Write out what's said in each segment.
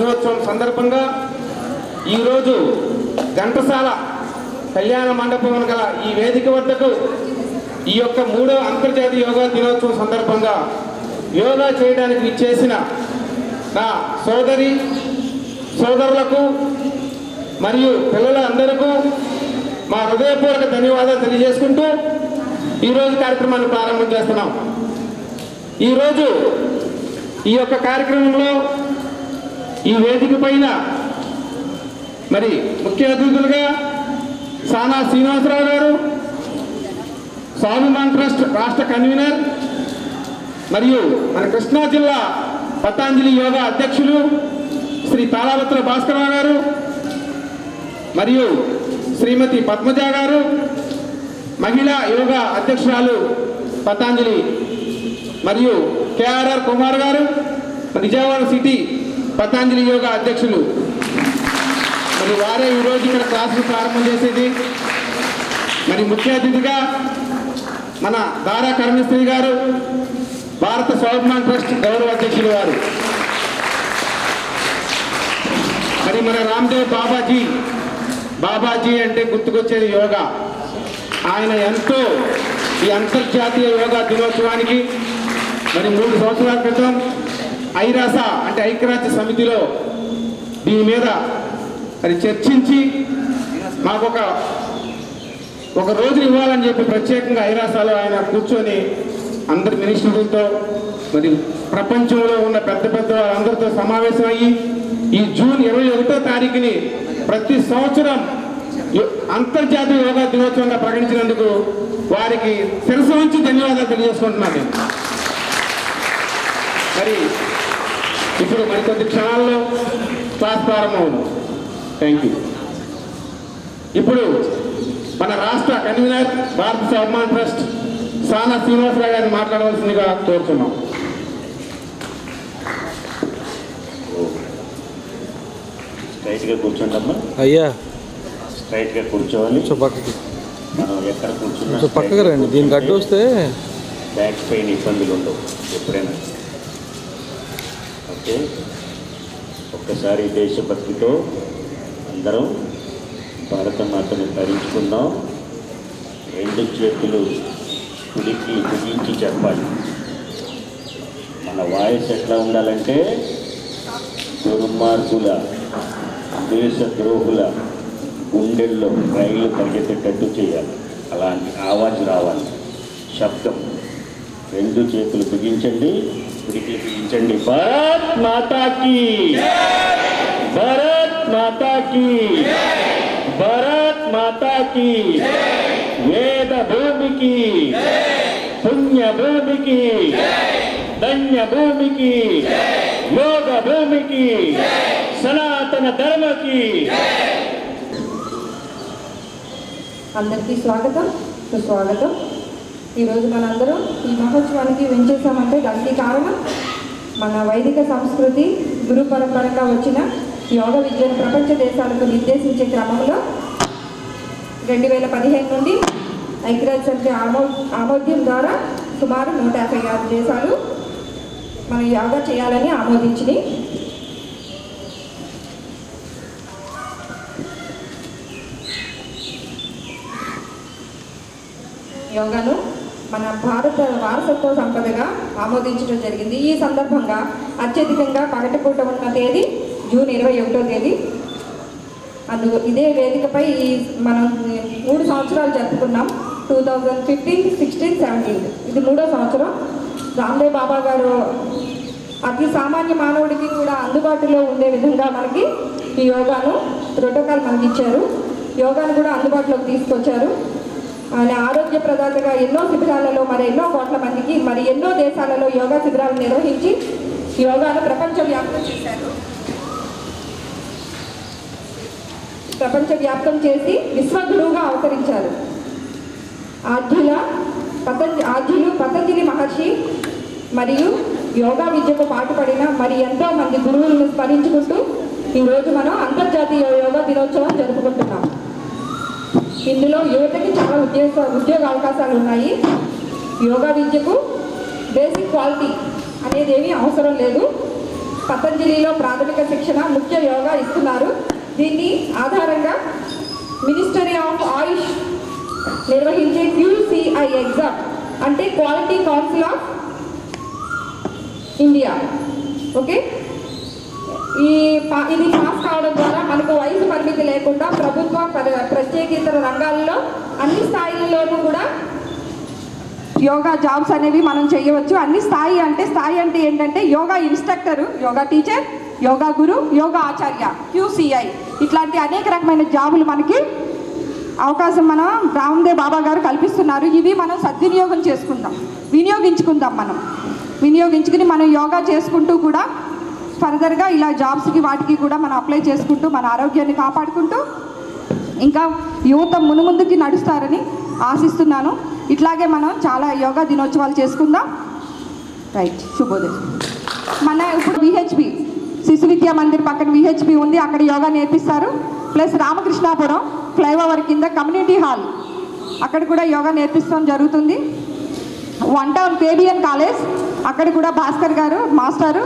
దినోత్సవం సందర్భంగా ఈరోజు ఘంటసాల కళ్యాణ మండపం గల ఈ వేదిక వద్దకు ఈ యొక్క మూడో అంతర్జాతీయ యోగా దినోత్సవం సందర్భంగా యోగా చేయడానికి ఇచ్చేసిన నా సోదరి సోదరులకు మరియు పిల్లలందరికీ మా హృదయపూర్వక ధన్యవాదాలు తెలియజేసుకుంటూ ఈరోజు కార్యక్రమాన్ని ప్రారంభం చేస్తున్నాం ఈరోజు ఈ యొక్క కార్యక్రమంలో ఈ వేదిక పైన మరి ముఖ్య అతిథులుగా సానా శ్రీనివాసరావు గారు స్వాభిమాన్ ట్రస్ట్ రాష్ట్ర కన్వీనర్ మరియు మన కృష్ణా జిల్లా పతాంజలి యోగా అధ్యక్షులు శ్రీ తాళావత్ర భాస్కరరావు గారు మరియు శ్రీమతి పద్మజ గారు మహిళా యోగా అధ్యక్షురాలు పతాంజలి మరియు కేఆర్ఆర్ కుమార్ గారు నిజామాబాద్ సిటీ పతాంజలి యోగా అధ్యక్షులు మరి వారే ఈరోజు ఇక్కడ క్లాసులు ప్రారంభం చేసేది మరి ముఖ్య అతిథిగా మన దారా కరుణశ్రీ గారు భారత స్వాభిమాన్ ట్రస్ట్ గౌరవ అధ్యక్షులు వారు మరి మన రామ్దేవ్ బాబాజీ బాబాజీ అంటే గుర్తుకొచ్చేది యోగా ఆయన ఎంతో ఈ అంతర్జాతీయ యోగా దినోత్సవానికి మరి మూడు సంవత్సరాల క్రితం ఐరాస అంటే ఐక్యరాజ్య సమితిలో దీని మీద మరి చర్చించి మాకు ఒక ఒక రోజుని ఇవ్వాలని చెప్పి ప్రత్యేకంగా ఐరాసాలో ఆయన కూర్చొని అందరి మినిస్టర్లతో మరి ప్రపంచంలో ఉన్న పెద్ద పెద్ద వాళ్ళందరితో సమావేశం అయ్యి ఈ జూన్ ఇరవై ఒకటో తారీఖుని ప్రతి సంవత్సరం యో- అంతర్జాతీయ యోగా దినోత్సవంగా ప్రకటించినందుకు వారికి శిరసు నుంచి ధన్యవాదాలు తెలియజేసుకుంటున్నాను నేను. మరి ఇప్పుడు మరికొద్ది క్షణాల్లో క్లాస్ ప్రారంభం థ్యాంక్ యూ ఇప్పుడు మన రాష్ట్ర కన్వీనర్ భారత సన్మాన్ ట్రస్ట్ సానా శ్రీనివాసరావు గారిని మాట్లాడవలసిందిగా కోరుతున్నాం స్ట్రైట్గా కూర్చోండమ్మా అయ్యా స్ట్రైట్గా కూర్చోవాలి కొంచెం పక్కకి మనం ఎక్కడ కూర్చున్నా కొంచెం పక్కకి రండి దీనికి అడ్డు వస్తే బ్యాక్ పెయిన్ ఇబ్బందులు ఉండవు ఎప్పుడైనా ఓకే ఒక్కసారి దేశభక్తితో అందరం భారతమాతను ధరించుకుందాం రెండు చేతులు కుడికి కుదించి చెప్పాలి మన వాయిస్ ఎట్లా ఉండాలంటే దుర్మార్గుల దేశ ద్రోహుల గుండెల్లో రైలు పరిగెత్తేటట్టు చేయాలి అలాంటి ఆవాజ్ రావాలి శబ్దం రెండు చేతులు బిగించండి పిడికిలు బిగించండి భారత్ మాతాకి భారత్ మాతాకి భారత్ మాతాకి వేద భూమికి పుణ్య భూమికి ధన్య భూమికి యోగ భూమికి సనాతన ధర్మకి అందరికీ స్వాగతం సుస్వాగతం ఈరోజు మనందరం ఈ మహోత్సవానికి వెంచేసామంటే దానికి కారణం మన వైదిక సంస్కృతి గురు పరంపరగా వచ్చిన యోగ విద్యను ప్రపంచ దేశాలకు నిర్దేశించే క్రమంలో రెండు వేల పదిహేను నుండి ఐక్యరాజ్య సమితి ఆమో ఆమోద్యం ద్వారా సుమారు నూట యాభై ఆరు దేశాలు మన యోగా చేయాలని ఆమోదించినాయి యోగాను మన భారత వారసత్వ సంపదగా ఆమోదించడం జరిగింది ఈ సందర్భంగా అత్యధికంగా పగటిపూట ఉన్న తేదీ జూన్ ఇరవై ఒకటో తేదీ అందు ఇదే వేదికపై ఈ మనం మూడు సంవత్సరాలు జరుపుకున్నాం two thousand fifteen sixteen seventeen ఇది మూడో సంవత్సరం రామ్దేవ్ బాబా గారు అతి సామాన్య మానవుడికి కూడా అందుబాటులో ఉండే విధంగా మనకి ఈ యోగాను ప్రోటోకాల్ మనకి ఇచ్చారు యోగాను కూడా అందుబాటులోకి తీసుకొచ్చారు ఆయన ఆరోగ్య ప్రదాతగా ఎన్నో శిబిరాలలో మరి ఎన్నో కోట్ల మందికి మరి ఎన్నో దేశాలలో యోగా శిబిరాలు నిర్వహించి యోగాను ప్రపంచవ్యాప్తం చేశారు ప్రపంచవ్యాప్తం చేసి విశ్వగురువుగా అవతరించారు ఆద్యుల పతంజ ఆద్యులు పతంజలి మహర్షి మరియు యోగా విద్యకు పాటుపడిన మరి ఎంతో మంది గురువులను స్మరించుకుంటూ ఈరోజు మనం అంతర్జాతీయ యోగా దినోత్సవం జరుపుకుంటున్నాం ఇందులో యువతకి చాలా ఉద్యోగ ఉద్యోగ అవకాశాలు ఉన్నాయి యోగా విద్యకు బేసిక్ క్వాలిటీ అనేది ఏమీ అవసరం లేదు పతంజలిలో ప్రాథమిక శిక్షణ ముఖ్య యోగా ఇస్తున్నారు దీన్ని ఆధారంగా మినిస్టరీ ఆఫ్ ఆయుష్ నిర్వహించే క్యూసిఐ ఎగ్జామ్ అంటే quality council of India okay ఈ పా- ఇది పాస్ కావడం ద్వారా మనకు వయసు పరిమితి లేకుండా ప్రభుత్వ ప్ర- ప్రత్యేకేతర రంగాల్లో అన్ని స్థాయిలలోనూ కూడా యోగా జాబ్స్ అనేవి మనం చేయవచ్చు అన్ని స్థాయి అంటే స్థాయి అంటే ఏంటంటే yoga instructor yoga teacher yoga guru yoga acharya QCI ఇట్లాంటి అనేక రకమైన జాబులు మనకి అవకాశం మన రామ్దేవ్ బాబా గారు కల్పిస్తున్నారు ఇవి మనం సద్వినియోగం చేసుకుందాం వినియోగించుకుందాం మనం వినియోగించుకుని మనం యోగా చేసుకుంటూ కూడా ఫర్దర్గా ఇలా జాబ్స్కి వాటికి కూడా మనం అప్లై చేసుకుంటూ మన ఆరోగ్యాన్ని కాపాడుకుంటూ ఇంకా యువత మునుముందుకి నడుస్తారని ఆశిస్తున్నాను ఇట్లాగే మనం చాలా యోగా దినోత్సవాలు చేసుకుందాం రైట్ శుభోదయం మన ఇప్పుడు విహెచ్పి శిశు విద్యా మందిర్ పక్కన విహెచ్పి ఉంది అక్కడ యోగా నేర్పిస్తారు ప్లస్ రామకృష్ణాపురం ఫ్లైఓవర్ కింద కమ్యూనిటీ హాల్ అక్కడ కూడా యోగా నేర్పిస్తాం జరుగుతుంది వన్ టౌన్ కేబిఎన్ కాలేజ్ అక్కడ కూడా భాస్కర్ గారు మాస్టారు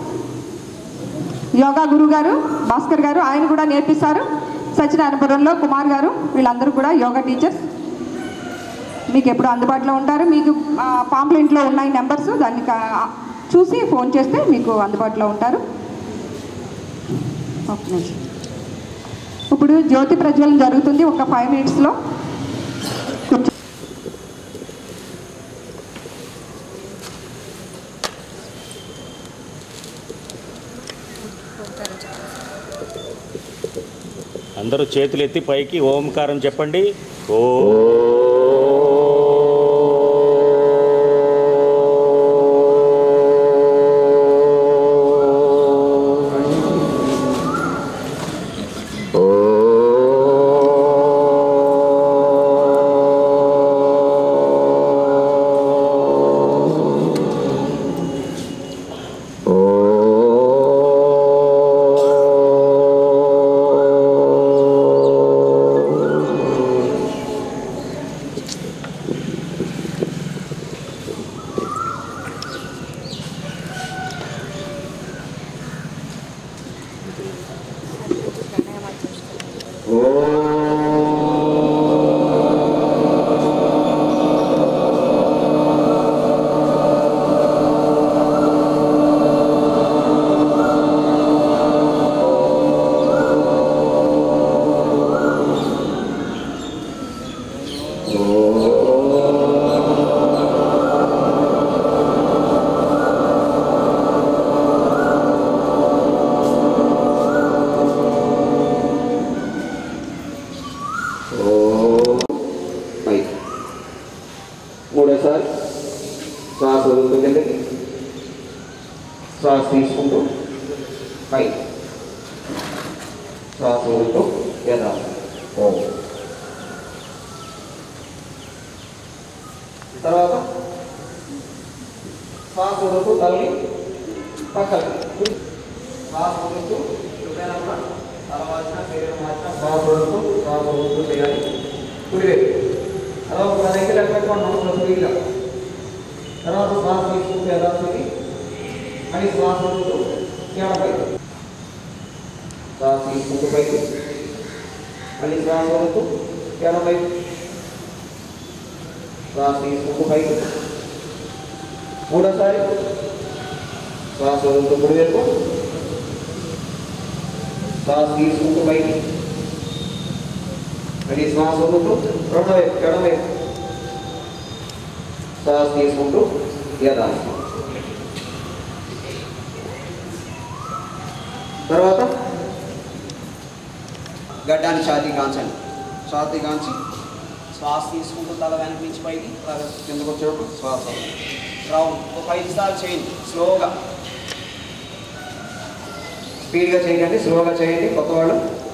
యోగా గురువు గారు భాస్కర్ గారు ఆయన కూడా నేర్పిస్తారు సత్యనారాయణపురంలో కుమార్ గారు వీళ్ళందరూ కూడా యోగా టీచర్స్ మీకు ఎప్పుడు అందుబాటులో ఉంటారు మీకు పాంప్లెంట్లో ఉన్నాయి నెంబర్స్ దాన్ని కా- చూసి ఫోన్ చేస్తే మీకు అందుబాటులో ఉంటారు ఒక్క నిమిషం. ఇప్పుడు జ్యోతి ప్రజ్వలన జరుగుతుంది ఒక ఫైవ్ మినిట్స్లో అందరూ చేతులు ఎత్తి పైకి ఓంకారం చెప్పండి ఓ పైకి మూడోసారి శ్వాస వదులుతూ కిందకి శ్వాస తీసుకుంటూ పైకి శ్వాస వదులుతూ యథా ఓం తర్వాత శ్వాస వదులుతూ తల్లి పక్కకి శ్వాస వదులుతూ ఎప్పుడైనా కూడా తల వాచిన శరీరం వాచిన శ్వాస వదులుతూ శ్వాస వదులుతూ చేయాలి కుడివైపు తర్వాత ఒక దగ్గర లెక్క పెట్టుకోండి మనసులో సుడిగా తర్వాత శ్వాస తీసుకుంటూ యథాస్థితి మళ్ళీ శ్వాస వదులుతూ ఎడపై శ్వాస తీసుకుంటూ పైకి మళ్ళీ శ్వాస వదులుతూ ఎడపై శ్వాస తీసుకుంటూ పైకి మూడోసారి శ్వాస వదులుతూ కుడివైపు శ్వాస తీసుకుంటూ పైకి మళ్ళీ శ్వాస వదులుతూ రెండో వైపు ఎడమ వైపు శ్వాస తీసుకుంటూ యథాస్థితి తర్వాత గడ్డాన్ని ఛాతీ కాంచండి ఛాతీ కాంచి శ్వాస తీసుకుంటూ తల వెనక నుంచి పైకి తల కిందకు వచ్చేటప్పుడు శ్వాస రౌండ్ ఒక ఐదు సార్లు చేయండి స్లోగా స్పీడ్గా చేయండి స్లోగా చేయండి కొత్త వాళ్ళు